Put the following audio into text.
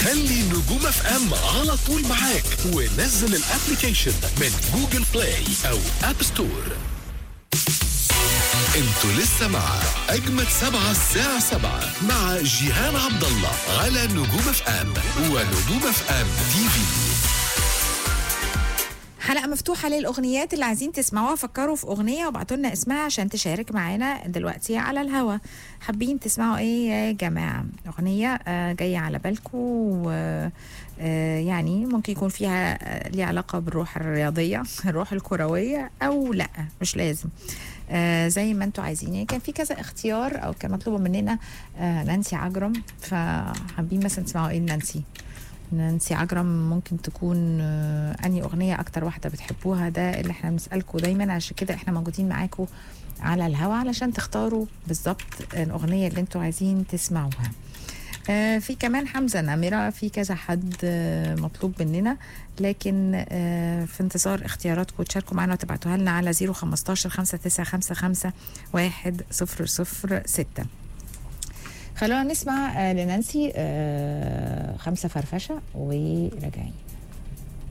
خلي نجوم اف ام على طول معاك ونزل الابلكيشن من جوجل بلاي او اب ستور انتوا لسه مع اجمد سبعة الساعة سبعة مع جيهان عبد الله على نجوم اف ام ونجوم اف ام تي في حلقة مفتوحة للأغنيات اللي عايزين تسمعوها فكروا في أغنية وابعتوا لنا اسمها عشان تشارك معانا دلوقتي على الهوا حابين تسمعوا إيه يا جماعة أغنية آه، جاية على بالكم و آه، يعني ممكن يكون فيها آه، ليها علاقة بالروح الرياضية الروح الكروية أو لأ مش لازم آه زي ما انتوا عايزين يعني كان في كذا اختيار او كان مطلوب مننا آه نانسي عجرم فحابين مثلا تسمعوا ايه نانسي نانسي عجرم ممكن تكون آه، انهي اغنيه اكتر واحده بتحبوها ده اللي احنا بنسالكم دايما عشان كده احنا موجودين معاكم على الهوا علشان تختاروا بالظبط الاغنيه اللي انتوا عايزين تسمعوها آه، في كمان حمزه نمره في كذا حد آه، مطلوب مننا لكن آه، في انتظار اختياراتكم تشاركوا معنا وتبعتوها لنا على 015 5955 1006 خلونا نسمع آه، لنانسي آه، خمسة فرفشة وراجعين